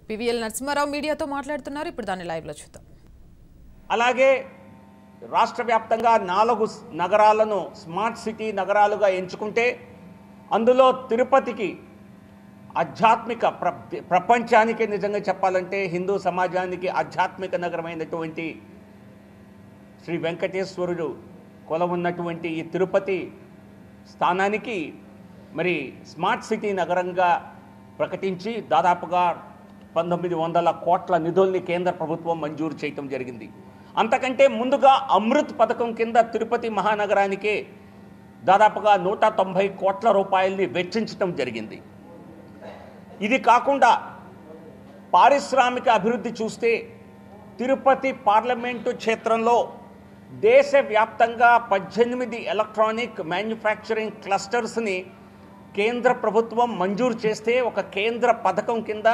PVL Narasimha Rao మీడియాతో మాట్లాడుతున్నారు ఇప్పుడు దాన్ని లైవ్లో చూద్దాం అలాగే రాష్ట్ర వ్యాప్తంగా నాలుగు స్- నగరాలను స్మార్ట్ సిటీ నగరాలుగా ఎంచుకుంటే అందులో తిరుపతికి ఆధ్యాత్మిక ప్ర ప్రపంచానికి నిజంగా చెప్పాలంటే హిందూ సమాజానికి ఆధ్యాత్మిక నగరమైనటువంటి శ్రీ వెంకటేశ్వరుడు కొలవున్నటువంటి ఈ తిరుపతి స్థానానికి మరి స్మార్ట్ సిటీ నగరంగా ప్రకటించి దాదాపుగా పంతొమ్మిది వందల కోట్ల నిధుల్ని కేంద్ర ప్రభుత్వం మంజూరు చేయటం జరిగింది అంతకంటే ముందుగా అమృత్ పథకం కింద తిరుపతి మహానగరానికే దాదాపుగా నూట తొంభై కోట్ల రూపాయల్ని వెచ్చించటం జరిగింది ఇది కాకుండా పారిశ్రామిక అభివృద్ధి చూస్తే తిరుపతి పార్లమెంటు క్షేత్రంలో దేశవ్యాప్తంగా పద్దెనిమిది ఎలక్ట్రానిక్ మ్యానుఫ్యాక్చరింగ్ క్లస్టర్స్ని కేంద్ర ప్రభుత్వం మంజూరు చేస్తే ఒక కేంద్ర పథకం కింద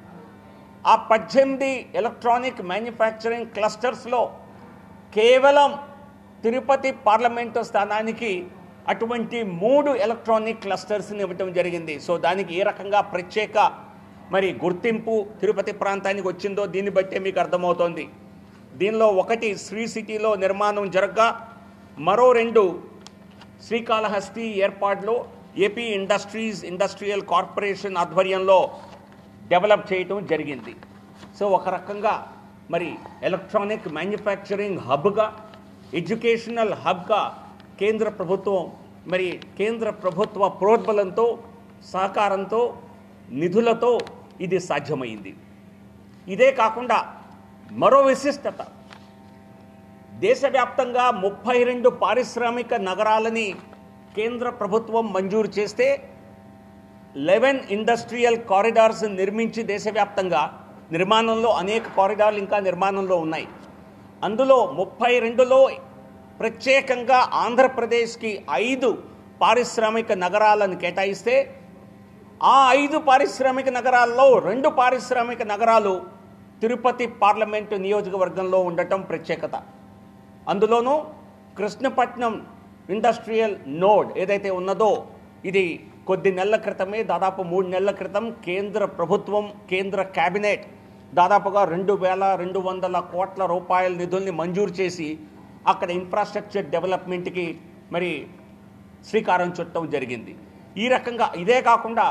ఆ పద్దెనిమిది ఎలక్ట్రానిక్ మ్యానుఫ్యాక్చరింగ్ క్లస్టర్స్లో కేవలం తిరుపతి పార్లమెంటు స్థానానికి అటువంటి మూడు ఎలక్ట్రానిక్ క్లస్టర్స్ని ఇవ్వటం జరిగింది సో దానికి ఏ రకంగా ప్రత్యేక మరి గుర్తింపు తిరుపతి ప్రాంతానికి వచ్చిందో దీన్ని బట్టే మీకు అర్థమవుతోంది దీనిలో ఒకటి శ్రీ సిటీలో నిర్మాణం జరగగా మరో రెండు శ్రీకాళహస్తి ఏర్పాటులో ఏపీ ఇండస్ట్రీస్ ఇండస్ట్రియల్ కార్పొరేషన్ ఆధ్వర్యంలో డెవలప్ చేయటం జరిగింది సో ఒక రకంగా మరి ఎలక్ట్రానిక్ మ్యానుఫ్యాక్చరింగ్ హబ్గా ఎడ్యుకేషనల్ హబ్గా కేంద్ర ప్రభుత్వం మరి కేంద్ర ప్రభుత్వ ప్రోద్బలంతో సహకారంతో నిధులతో ఇది సాధ్యమైంది ఇదే కాకుండా మరో విశిష్టత దేశవ్యాప్తంగా ముప్పై రెండు పారిశ్రామిక నగరాలని కేంద్ర ప్రభుత్వం మంజూరు చేస్తే లెవెన్ ఇండస్ట్రియల్ కారిడార్స్ నిర్మించి దేశవ్యాప్తంగా నిర్మాణంలో అనేక కారిడార్లు ఇంకా నిర్మాణంలో ఉన్నాయి అందులో ముప్పై రెండులో ప్రత్యేకంగా ఆంధ్రప్రదేశ్కి ఐదు పారిశ్రామిక నగరాలను కేటాయిస్తే ఆ ఐదు పారిశ్రామిక నగరాల్లో రెండు పారిశ్రామిక నగరాలు తిరుపతి పార్లమెంటు నియోజకవర్గంలో ఉండటం ప్రత్యేకత అందులోనూ కృష్ణపట్నం ఇండస్ట్రియల్ నోడ్ ఏదైతే ఉన్నదో ఇది కొద్ది నెలల క్రితమే దాదాపు మూడు నెలల క్రితం కేంద్ర ప్రభుత్వం కేంద్ర కేబినెట్ దాదాపుగా రెండు వేల రెండు వందల కోట్ల రూపాయల నిధుల్ని మంజూరు చేసి అక్కడ ఇన్ఫ్రాస్ట్రక్చర్ డెవలప్మెంట్కి మరి శ్రీకారం చుట్టడం జరిగింది ఈ రకంగా ఇదే కాకుండా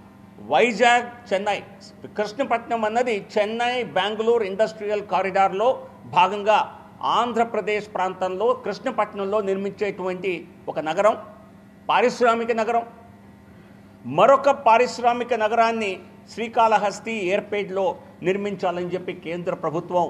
వైజాగ్ చెన్నై కృష్ణపట్నం అన్నది చెన్నై బెంగళూరు ఇండస్ట్రియల్ కారిడార్లో భాగంగా ఆంధ్రప్రదేశ్ ప్రాంతంలో కృష్ణపట్నంలో నిర్మించేటువంటి ఒక నగరం పారిశ్రామిక నగరం మరొక పారిశ్రామిక నగరాన్ని శ్రీకాళహస్తి ఎయిర్పేట్లో నిర్మించాలని చెప్పి కేంద్ర ప్రభుత్వం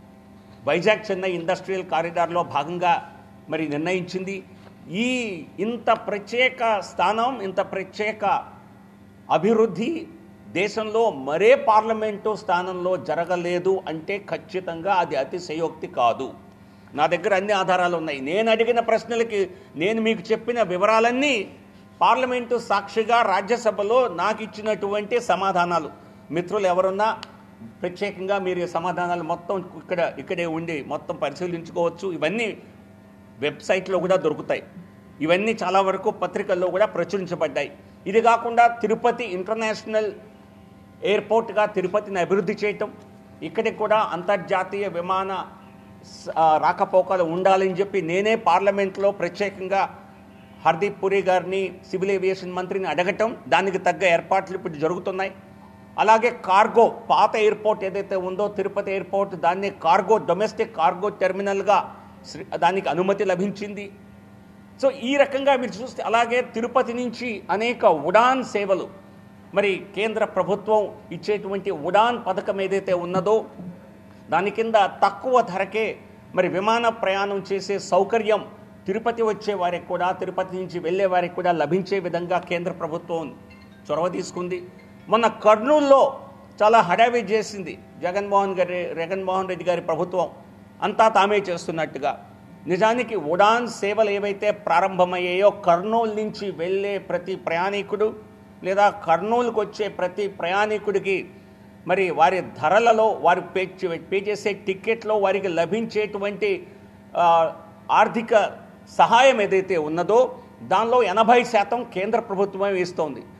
వైజాగ్ చెన్నై ఇండస్ట్రియల్ కారిడార్లో భాగంగా మరి నిర్ణయించింది ఈ ఇంత ప్రత్యేక స్థానం ఇంత ప్రత్యేక అభివృద్ధి దేశంలో మరే పార్లమెంటు స్థానంలో జరగలేదు అంటే ఖచ్చితంగా అది అతిశయోక్తి కాదు నా దగ్గర అన్ని ఆధారాలు ఉన్నాయి నేను అడిగిన ప్రశ్నలకి నేను మీకు చెప్పిన వివరాలన్నీ పార్లమెంటు సాక్షిగా రాజ్యసభలో నాకు ఇచ్చినటువంటి సమాధానాలు మిత్రులు ఎవరున్నా ప్రత్యేకంగా మీరు ఈ సమాధానాలు మొత్తం ఇక్కడ ఇక్కడే ఉండి మొత్తం పరిశీలించుకోవచ్చు ఇవన్నీ వెబ్సైట్లో కూడా దొరుకుతాయి ఇవన్నీ చాలా వరకు పత్రికల్లో కూడా ప్రచురించబడ్డాయి ఇది కాకుండా తిరుపతి ఇంటర్నేషనల్ ఎయిర్పోర్ట్గా తిరుపతిని అభివృద్ధి చేయటం ఇక్కడికి కూడా అంతర్జాతీయ విమాన స- ఆ, రాకపోకలు ఉండాలని చెప్పి నేనే పార్లమెంట్లో ప్రత్యేకంగా హర్దీప్ పురి గారిని సివిల్ ఏవియేషన్ మంత్రిని అడగటం దానికి తగ్గ ఏర్పాట్లు ఇప్పుడు జరుగుతున్నాయి అలాగే కార్గో పాత ఎయిర్పోర్ట్ ఏదైతే ఉందో తిరుపతి ఎయిర్పోర్ట్ దాన్ని కార్గో డొమెస్టిక్ కార్గో టెర్మినల్గా శ్రీ- దానికి అనుమతి లభించింది సో ఈ రకంగా మీరు చూస్తే అలాగే తిరుపతి నుంచి అనేక ఉడాన్ సేవలు మరి కేంద్ర ప్రభుత్వం ఇచ్చేటువంటి ఉడాన్ పథకం ఏదైతే ఉన్నదో దాని కింద తక్కువ ధరకే మరి విమాన ప్రయాణం చేసే సౌకర్యం తిరుపతి వచ్చే వారికి కూడా తిరుపతి నుంచి వెళ్ళే వారికి కూడా లభించే విధంగా కేంద్ర ప్రభుత్వం చొరవ తీసుకుంది మొన్న కర్నూలులో చాలా హడావి చేసింది జగన్మోహన్ గారి జగన్మోహన్ రెడ్డి గారి ప్రభుత్వం అంతా తామే చేస్తున్నట్టుగా నిజానికి ఉడాన్ సేవలు ఏవైతే ప్రారంభమయ్యాయో కర్నూలు నుంచి వెళ్ళే ప్రతి ప్రయాణికుడు లేదా కర్నూలుకు వచ్చే ప్రతి ప్రయాణికుడికి మరి వారి ధరలలో వారు పే చే- పే చేసే టిక్కెట్లో వారికి లభించేటువంటి ఆ, ఆర్థిక సహాయం ఏదైతే ఉన్నదో దానిలో ఎనభై శాతం కేంద్ర ప్రభుత్వమే ఇస్తోంది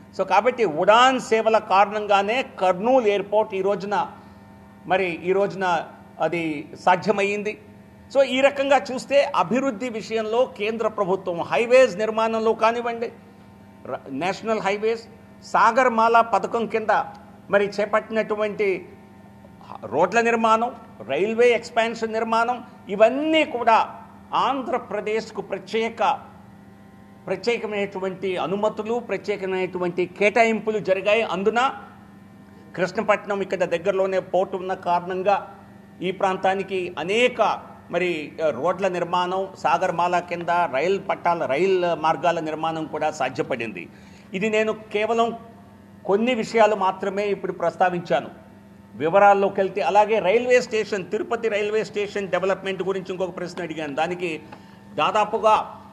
సో కాబట్టి ఉడాన్ సేవల కారణంగానే కర్నూలు ఎయిర్పోర్ట్ ఈ రోజున మరి ఈ రోజున అది సాధ్యమయ్యింది సో ఈ రకంగా చూస్తే అభివృద్ధి విషయంలో కేంద్ర ప్రభుత్వం హైవేస్ నిర్మాణంలో కానివ్వండి ర- నేషనల్ హైవేస్ సాగర్మాల పథకం కింద మరి చేపట్టినటువంటి రోడ్ల నిర్మాణం రైల్వే ఎక్స్పాన్షన్ నిర్మాణం ఇవన్నీ కూడా ఆంధ్రప్రదేశ్కు ప్రత్యేక ప్రత్యేకమైనటువంటి అనుమతులు ప్రత్యేకమైనటువంటి కేటాయింపులు జరిగాయి అందున కృష్ణపట్నం ఇక్కడ దగ్గరలోనే పోర్టు ఉన్న కారణంగా ఈ ప్రాంతానికి అనేక మరి ఆ, రోడ్ల నిర్మాణం సాగర్మాల కింద రైల్ పట్టాల రైల్ మార్గాల నిర్మాణం కూడా సాధ్యపడింది ఇది నేను కేవలం కొన్ని విషయాలు మాత్రమే ఇప్పుడు ప్రస్తావించాను వివరాల్లోకి వెళ్తే అలాగే railway station Tirupati railway station development గురించి ఇంకొక ప్రశ్న అడిగాను దానికి దాదాపుగా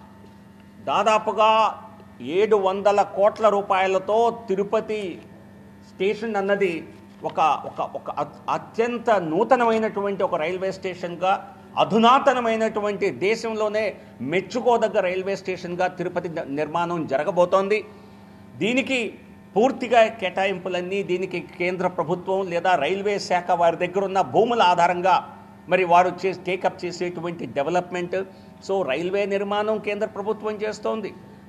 దాదాపుగా ఏడు వందల కోట్ల రూపాయలతో తిరుపతి స్టేషన్ అన్నది ఒక ఒక ఒక అత్- అత్యంత నూతనమైనటువంటి ఒక రైల్వే స్టేషన్గా అధునాతనమైనటువంటి దేశంలోనే మెచ్చుకోదగ్గ రైల్వే స్టేషన్గా తిరుపతి న- నిర్మాణం జరగబోతోంది దీనికి పూర్తిగా కేటాయింపులన్నీ దీనికి కేంద్ర ప్రభుత్వం లేదా రైల్వే శాఖ వారి దగ్గర ఉన్న భూముల ఆధారంగా మరి వారు చే టేకప్ చేసేటువంటి డెవలప్మెంట్ సో రైల్వే నిర్మాణం కేంద్ర ప్రభుత్వం చేస్తోంది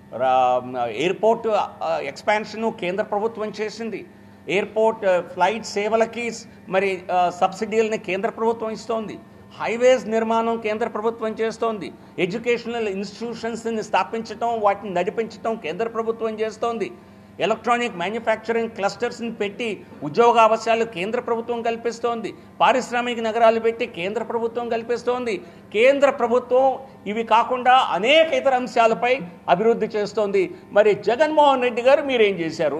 రా- ఎయిర్పోర్ట్ ఆ, ఎక్స్పాన్షను కేంద్ర ప్రభుత్వం చేసింది ఎయిర్పోర్ట్ ఆ, ఫ్లైట్ సేవలకి స్- మరి ఆ, సబ్సిడీలని కేంద్ర ప్రభుత్వం ఇస్తోంది హైవేస్ నిర్మాణం కేంద్ర ప్రభుత్వం చేస్తోంది ఎడ్యుకేషనల్ ఇన్స్టిట్యూషన్స్ని స్థాపించడం వాటిని నడిపించడం కేంద్ర ప్రభుత్వం చేస్తోంది ఎలక్ట్రానిక్ మ్యానుఫ్యాక్చరింగ్ క్లస్టర్స్ని పెట్టి ఉద్యోగ అవకాశాలు కేంద్ర ప్రభుత్వం కల్పిస్తోంది పారిశ్రామిక నగరాలు పెట్టి కేంద్ర ప్రభుత్వం కల్పిస్తోంది కేంద్ర ప్రభుత్వం ఇవి కాకుండా అనేక ఇతర అంశాలపై అభివృద్ధి చేస్తోంది మరి జగన్మోహన్ రెడ్డి గారు మీరేం చేశారు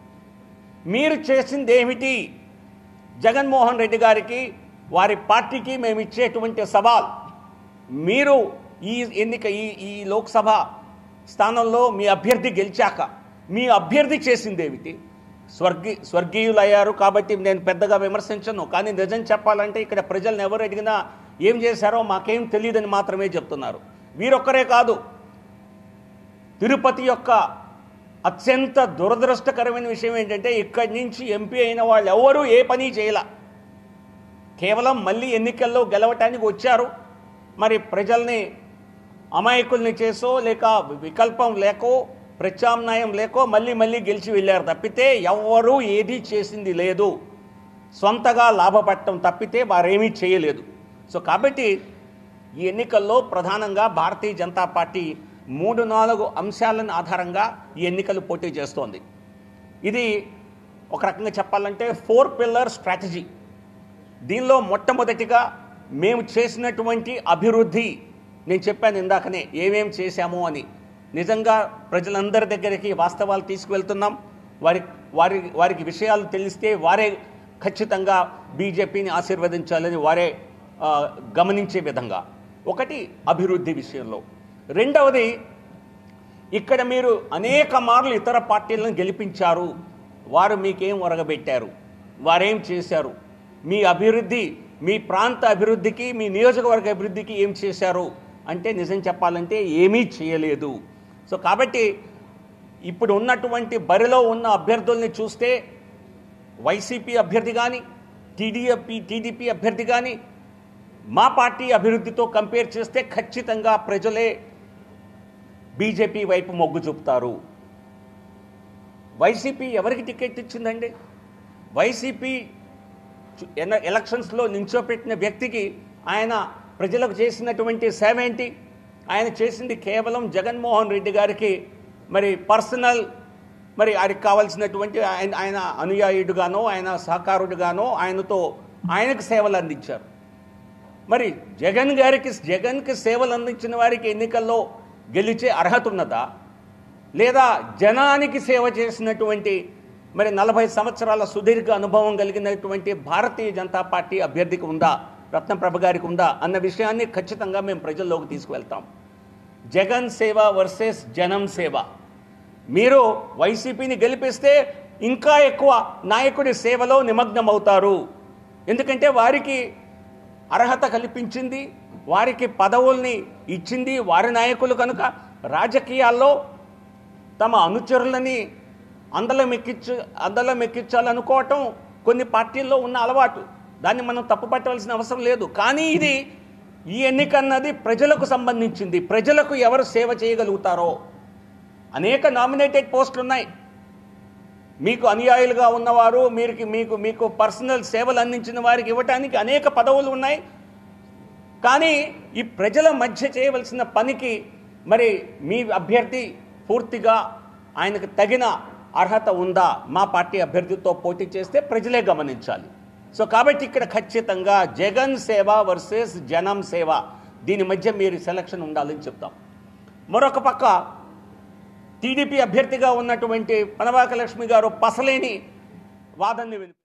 మీరు చేసింది ఏమిటి జగన్మోహన్ రెడ్డి గారికి వారి పార్టీకి మేము ఇచ్చేటువంటి సవాల్ మీరు ఈ ఎన్నిక ఈ ఈ లోక్సభ స్థానంలో మీ అభ్యర్థి గెలిచాక మీ అభ్యర్థి చేసింది ఏమిటి స్వర్గీ స్వర్గీయులయ్యారు కాబట్టి నేను పెద్దగా విమర్శించను కానీ నిజం చెప్పాలంటే ఇక్కడ ప్రజలను ఎవరు అడిగినా ఏం చేశారో మాకేం తెలియదని మాత్రమే చెప్తున్నారు వీరొక్కరే కాదు తిరుపతి యొక్క అత్యంత దురదృష్టకరమైన విషయం ఏంటంటే ఇక్కడి నుంచి ఎంపీ అయిన వాళ్ళు ఎవరూ ఏ పని చేయాల కేవలం మళ్ళీ ఎన్నికల్లో గెలవటానికి వచ్చారు మరి ప్రజల్ని అమాయకుల్ని చేసో లేక వికల్పం లేకో ప్రత్యామ్నాయం లేకో మళ్ళీ మళ్ళీ గెలిచి వెళ్ళారు తప్పితే ఎవ్వరూ ఏదీ చేసింది లేదు సొంతగా లాభపడటం తప్పితే వారేమీ చేయలేదు సో కాబట్టి ఈ ఎన్నికల్లో ప్రధానంగా భారతీయ జనతా పార్టీ మూడు నాలుగు అంశాలను ఆధారంగా ఈ ఎన్నికలు పోటీ చేస్తోంది ఇది ఒక రకంగా చెప్పాలంటే ఫోర్ పిల్లర్ స్ట్రాటజీ దీనిలో మొట్టమొదటిగా మేము చేసినటువంటి అభివృద్ధి నేను చెప్పాను ఇందాకనే ఏమేం చేశాము అని నిజంగా ప్రజలందరి దగ్గరికి వాస్తవాలు తీసుకువెళ్తున్నాం వారి వారి వారికి విషయాలు తెలిస్తే వారే ఖచ్చితంగా బీజేపీని ఆశీర్వదించాలని వారే ఆ, గమనించే విధంగా ఒకటి అభివృద్ధి విషయంలో రెండవది ఇక్కడ మీరు అనేక మార్లు ఇతర పార్టీలను గెలిపించారు వారు మీకేం ఒరగబెట్టారు వారేం చేశారు మీ అభివృద్ధి మీ ప్రాంత అభివృద్ధికి మీ నియోజకవర్గ అభివృద్ధికి ఏం చేశారు అంటే నిజం చెప్పాలంటే ఏమీ చేయలేదు సో కాబట్టి ఇప్పుడు ఉన్నటువంటి బరిలో ఉన్న అభ్యర్థుల్ని చూస్తే వైసీపీ అభ్యర్థి కానీ టీడీఎఫ్ టీడీపీ అభ్యర్థి కానీ మా పార్టీ అభివృద్ధితో కంపేర్ చేస్తే ఖచ్చితంగా ప్రజలే బీజేపీ వైపు మొగ్గు చూపుతారు వైసీపీ ఎవరికి టికెట్ ఇచ్చిందండి వైసీపీ చు- ఎన- ఎలక్షన్స్లో నించోపెట్టిన వ్యక్తికి ఆయన ప్రజలకు చేసినటువంటి సేవ ఏంటి ఆయన చేసింది కేవలం జగన్మోహన్ రెడ్డి గారికి మరి పర్సనల్ మరి ఆయనకు కావాల్సినటువంటి ఆయన ఆయన అనుయాయుడుగానో ఆయన సహకారుడుగానో ఆయనతో ఆయనకు సేవలు అందించారు మరి జగన్ గారికి జగన్కి సేవలు అందించిన వారికి ఎన్నికల్లో గెలిచే అర్హత ఉన్నదా లేదా జనానికి సేవ చేసినటువంటి మరి నలభై సంవత్సరాల సుదీర్ఘ అనుభవం కలిగినటువంటి భారతీయ జనతా పార్టీ అభ్యర్థికి ఉందా రత్నప్రభ గారికి ఉందా అన్న విషయాన్ని ఖచ్చితంగా మేము ప్రజల్లోకి తీసుకువెళ్తాం జగన్ సేవ వర్సెస్ జనం సేవ మీరు వైసీపీని గెలిపిస్తే ఇంకా ఎక్కువ నాయకుడి సేవలో నిమగ్నమవుతారు ఎందుకంటే వారికి అర్హత కల్పించింది వారికి పదవుల్ని ఇచ్చింది వారి నాయకులు కనుక రాజకీయాల్లో తమ అనుచరులని అందలం ఎక్కించు అందలం ఎక్కించాలనుకోవటం కొన్ని పార్టీల్లో ఉన్న అలవాటు దాన్ని మనం తప్పుపట్టవలసిన అవసరం లేదు కానీ ఇది ఈ ఎన్నిక అన్నది ప్రజలకు సంబంధించింది ప్రజలకు ఎవరు సేవ చేయగలుగుతారో అనేక నామినేటెడ్ పోస్టులు ఉన్నాయి మీకు అనుయాయులుగా ఉన్నవారు మీరు మీకు మీకు పర్సనల్ సేవలు అందించిన వారికి ఇవ్వటానికి అనేక పదవులు ఉన్నాయి కానీ ఈ ప్రజల మధ్య చేయవలసిన పనికి మరి మీ అభ్యర్థి పూర్తిగా ఆయనకు తగిన అర్హత ఉందా మా పార్టీ అభ్యర్థితో పోటీ చేస్తే ప్రజలే గమనించాలి సో కాబట్టి ఇక్కడ ఖచ్చితంగా జగన్ సేవ వర్సెస్ జనం సేవ దీని మధ్య మీరు సెలక్షన్ ఉండాలని చెప్తాం మరొక పక్క టీడీపీ అభ్యర్థిగా ఉన్నటువంటి పనవాక లక్ష్మి గారు పసలేని వాదనని విని